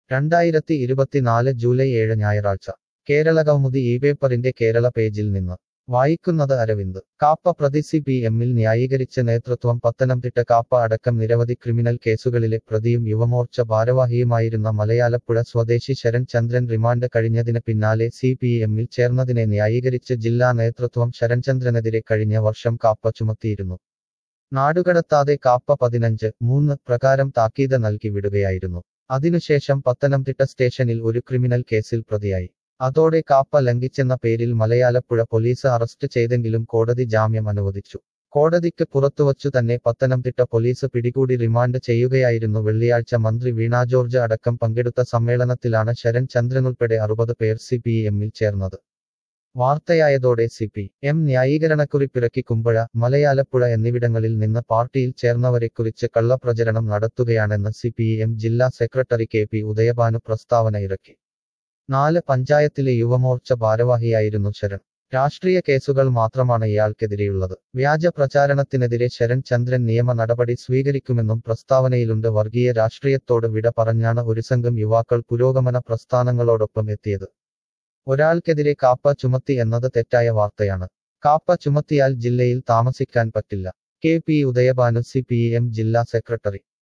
രണ്ടായിരത്തി ഇരുപത്തിനാല് ജൂലൈ ഏഴ് ഞായറാഴ്ച കേരളകൗമുദി ഈ പേപ്പറിന്റെ കേരള പേജിൽ നിന്ന് വായിക്കുന്നത് അരവിന്ദ് കാപ്പ പ്രതി സി പി എമ്മിൽ ന്യായീകരിച്ച നേതൃത്വം പത്തനംതിട്ട കാപ്പ അടക്കം നിരവധി ക്രിമിനൽ കേസുകളിലെ പ്രതിയും യുവമോർച്ച ഭാരവാഹിയുമായിരുന്ന മലയാലപ്പുഴ സ്വദേശി ശരൺ ചന്ദ്രൻ റിമാൻഡ് കഴിഞ്ഞതിന് പിന്നാലെ സി പി എമ്മിൽ ചേർന്നതിനെ ന്യായീകരിച്ച് ജില്ലാ നേതൃത്വം ശരൺചന്ദ്രനെതിരെ കഴിഞ്ഞ വർഷം കാപ്പ ചുമത്തിയിരുന്നു നാടുകടത്താതെ കാപ്പ പതിനഞ്ച് മൂന്ന് പ്രകാരം താക്കീത് നൽകി വിടുകയായിരുന്നു അതിനുശേഷം പത്തനംതിട്ട സ്റ്റേഷനിൽ ഒരു ക്രിമിനൽ കേസിൽ പ്രതിയായി അതോടെ കാപ്പ ലംഘിച്ചെന്ന പേരിൽ മലയാലപ്പുഴ പോലീസ് അറസ്റ്റ് ചെയ്തെങ്കിലും കോടതി ജാമ്യം അനുവദിച്ചു കോടതിക്ക് പുറത്തുവച്ചു തന്നെ പത്തനംതിട്ട പോലീസ് പിടികൂടി റിമാൻഡ് ചെയ്യുകയായിരുന്നു വെള്ളിയാഴ്ച മന്ത്രി വീണ ജോർജ് അടക്കം പങ്കെടുത്ത സമ്മേളനത്തിലാണ് ശരൺ ചന്ദ്രനുൾപ്പെടെ അറുപത് പേർ സി പി എമ്മിൽ ചേർന്നത് വാർത്തയായതോടെ സി പി എം ന്യായീകരണക്കുറിപ്പിറക്കി കുമ്പഴ മലയാലപ്പുഴ എന്നിവിടങ്ങളിൽ നിന്ന് പാർട്ടിയിൽ ചേർന്നവരെക്കുറിച്ച് കള്ളപ്രചരണം നടത്തുകയാണെന്ന് സി പി എം ജില്ലാ സെക്രട്ടറി കെ പി ഉദയഭാനു പ്രസ്താവന ഇറക്കി നാല് പഞ്ചായത്തിലെ യുവമോർച്ച ഭാരവാഹിയായിരുന്നു ശരൺ രാഷ്ട്രീയ കേസുകൾ മാത്രമാണ് ഇയാൾക്കെതിരെയുള്ളത് വ്യാജ പ്രചാരണത്തിനെതിരെ ശരൺ ചന്ദ്രൻ നിയമ നടപടി സ്വീകരിക്കുമെന്നും പ്രസ്താവനയിലുണ്ട് വർഗീയ രാഷ്ട്രീയത്തോട് വിട പറഞ്ഞാണ് ഒരു സംഘം യുവാക്കൾ പുരോഗമന പ്രസ്ഥാനങ്ങളോടൊപ്പം എത്തിയത് ഒരാൾക്കെതിരെ കാപ്പ ചുമത്തി എന്നത് തെറ്റായ വാർത്തയാണ് കാപ്പ ചുമത്തിയാൽ ജില്ലയിൽ താമസിക്കാൻ പറ്റില്ല K P Udayabhanu C P M ജില്ലാ സെക്രട്ടറി